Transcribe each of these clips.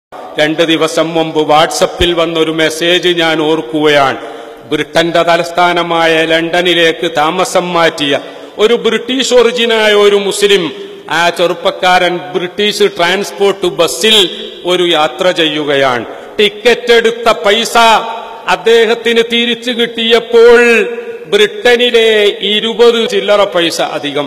രണ്ട് ദിവസം മുമ്പ് വാട്സപ്പിൽ വന്നൊരു മെസ്സേജ് ഞാൻ ഓർക്കുകയാണ് ബ്രിട്ടന്റെ തലസ്ഥാനമായ ലണ്ടനിലേക്ക് താമസം മാറ്റിയ ഒരു ബ്രിട്ടീഷ് ഒറിജിനായ ഒരു മുസ്ലിം ആ ചെറുപ്പക്കാരൻ ബ്രിട്ടീഷ് ട്രാൻസ്പോർട്ട് ബസ്സിൽ ഒരു യാത്ര ചെയ്യുകയാണ് ടിക്കറ്റ് എടുത്ത പൈസ അദ്ദേഹത്തിന് തിരിച്ചു കിട്ടിയപ്പോൾ ബ്രിട്ടനിലെ ഇരുപത് ചില്ലറ പൈസ അധികം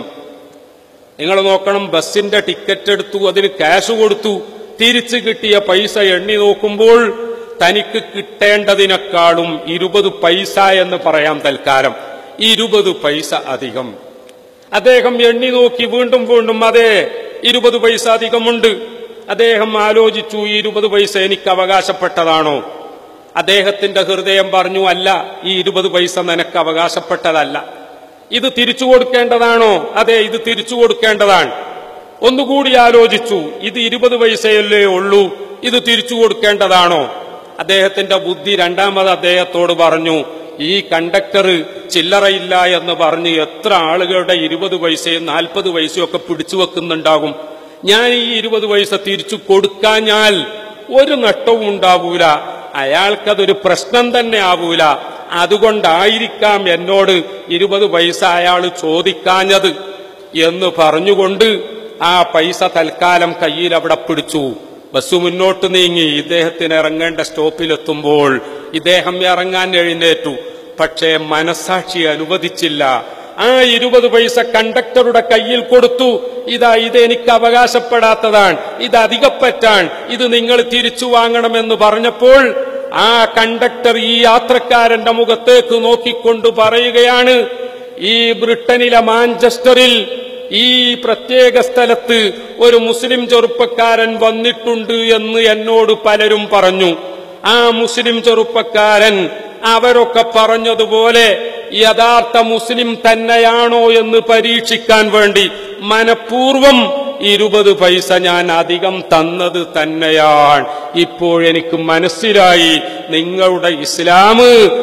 നിങ്ങൾ നോക്കണം ബസിന്റെ ടിക്കറ്റ് എടുത്തു അതിന് ക്യാഷ് കൊടുത്തു തിരിച്ചു കിട്ടിയ പൈസ എണ്ണി നോക്കുമ്പോൾ തനിക്ക് കിട്ടേണ്ടതിനേക്കാളും ഇരുപത് പൈസ എന്ന് പറയാം തൽക്കാലം ഇരുപത് പൈസ അധികം അദ്ദേഹം എണ്ണി നോക്കി വീണ്ടും വീണ്ടും അതെ ഇരുപത് പൈസ അധികമുണ്ട് അദ്ദേഹം ആലോചിച്ചു ഈ ഇരുപത് പൈസ എനിക്ക് അവകാശപ്പെട്ടതാണോ അദ്ദേഹത്തിന്റെ ഹൃദയം പറഞ്ഞു അല്ല ഈ ഇരുപത് പൈസ നിനക്ക് അവകാശപ്പെട്ടതല്ല ഇത് തിരിച്ചു കൊടുക്കേണ്ടതാണോ അതെ ഇത് തിരിച്ചു കൊടുക്കേണ്ടതാണ് ഒന്നുകൂടി ആലോചിച്ചു ഇത് ഇരുപത് പൈസയല്ലേ ഉള്ളൂ ഇത് തിരിച്ചു കൊടുക്കേണ്ടതാണോ അദ്ദേഹത്തിന്റെ ബുദ്ധി രണ്ടാമത് അദ്ദേഹത്തോട് പറഞ്ഞു ഈ കണ്ടക്ടർ ചില്ലറയില്ല എന്ന് പറഞ്ഞ് എത്ര ആളുകളുടെ ഇരുപത് പൈസയും നാൽപ്പത് പൈസയും ഒക്കെ പിടിച്ചു വെക്കുന്നുണ്ടാകും ഞാൻ ഈ ഇരുപത് പൈസ തിരിച്ചു കൊടുക്കാഞ്ഞാൽ ഒരു നഷ്ടവും ഉണ്ടാവൂല അയാൾക്കതൊരു പ്രശ്നം തന്നെ ആവൂല അതുകൊണ്ടായിരിക്കാം എന്നോട് ഇരുപത് പൈസ അയാൾ ചോദിക്കാഞ്ഞത് എന്ന് പറഞ്ഞുകൊണ്ട് ആ പൈസ തൽക്കാലം കയ്യിൽ അവിടെ പിടിച്ചു ബസ് മുന്നോട്ട് നീങ്ങി ഇദ്ദേഹത്തിന് ഇറങ്ങേണ്ട സ്റ്റോപ്പിലെത്തുമ്പോൾ ഇദ്ദേഹം ഇറങ്ങാൻ എഴുന്നേറ്റു പക്ഷേ മനസാക്ഷി അനുവദിച്ചില്ല ആ ഇരുപത് പൈസ കണ്ടക്ടറുടെ കയ്യിൽ കൊടുത്തു ഇതാ ഇത് എനിക്ക് അവകാശപ്പെടാത്തതാണ് ഇത് അധികപ്പറ്റാൻ ഇത് നിങ്ങൾ തിരിച്ചു വാങ്ങണമെന്ന് പറഞ്ഞപ്പോൾ ആ കണ്ടക്ടർ ഈ യാത്രക്കാരന്റെ മുഖത്തേക്ക് നോക്കിക്കൊണ്ട് പറയുകയാണ് ഈ ബ്രിട്ടനിലെ മാഞ്ചസ്റ്ററിൽ ഈ പ്രത്യേക സ്ഥലത്ത് ഒരു മുസ്ലിം ചെറുപ്പക്കാരൻ വന്നിട്ടുണ്ട് എന്ന് എന്നോട് പലരും പറഞ്ഞു ആ മുസ്ലിം ചെറുപ്പക്കാരൻ അവരൊക്കെ പറഞ്ഞതുപോലെ യഥാർത്ഥ മുസ്ലിം തന്നെയാണോ എന്ന് പരീക്ഷിക്കാൻ വേണ്ടി മനഃപൂർവം ഇരുപത് പൈസ ഞാൻ അധികം തന്നത് തന്നെയാണ് ഇപ്പോഴെനിക്ക് മനസ്സിലായി നിങ്ങളുടെ ഇസ്ലാം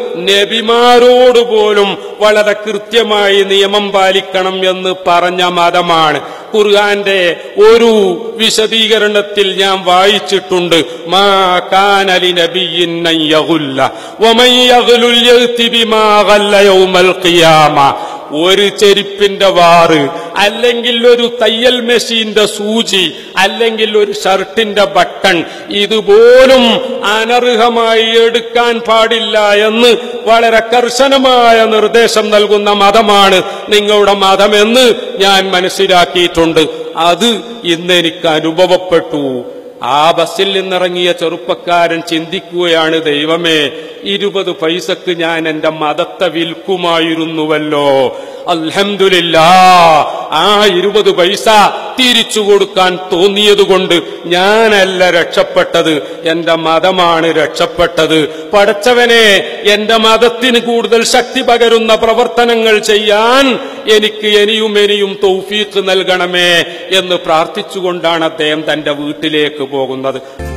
നബിമാരോട് പോലും വളരെ കൃത്യമായി നിയമം പാലിക്കണം എന്ന് പറഞ്ഞ മതമാണ് ഖുർആന്റെ ഒരു വിശദീകരണത്തിൽ ഞാൻ വായിച്ചിട്ടുണ്ട് മാ കാനലി നബിയിൻ അൻ യഗുല്ല വമൻ യഗ്ലുൽ യഅതി ബിമാ ഗല്ല യൗമൽ ഖിയാമ ഒരു ചെരുപ്പിന്റെ വാറ് അല്ലെങ്കിൽ ഒരു തയ്യൽ മെഷീന്റെ സൂചി അല്ലെങ്കിൽ ഒരു ഷർട്ടിന്റെ ബട്ടൺ ഇതുപോലും അനർഹമായി എടുക്കാൻ പാടില്ല എന്ന് വളരെ കർശനമായ നിർദ്ദേശം നൽകുന്ന മതമാണ് നിങ്ങളുടെ മതമെന്ന് ഞാൻ മനസ്സിലാക്കിയിട്ടുണ്ട് അത് ഇന്ന് എനിക്ക് അനുഭവപ്പെട്ടു ആ ബസ്സിൽ നിന്നിറങ്ങിയ ചെറുപ്പക്കാരൻ ചിന്തിക്കുകയാണ് ദൈവമേ ഇരുപത് പൈസക്ക് ഞാൻ എന്റെ മതത്തെ വിൽക്കുമായിരുന്നുവല്ലോ അൽഹംദുലില്ലാ ആ ഇരുപത് പൈസ തിരിച്ചു കൊടുക്കാൻ തോന്നിയതുകൊണ്ട് ഞാനല്ല രക്ഷപ്പെട്ടത് എന്റെ മതമാണ് രക്ഷപ്പെട്ടത് പടച്ചവനെ എന്റെ മതത്തിന് കൂടുതൽ ശക്തി പകരുന്ന പ്രവർത്തനങ്ങൾ ചെയ്യാൻ എനിക്ക് ഇനിയും ഇനിയും തൗഫീഖ് നൽകണമേ എന്ന് പ്രാർത്ഥിച്ചുകൊണ്ടാണ് അദ്ദേഹം തന്റെ വീട്ടിലേക്ക് പോകുന്നത്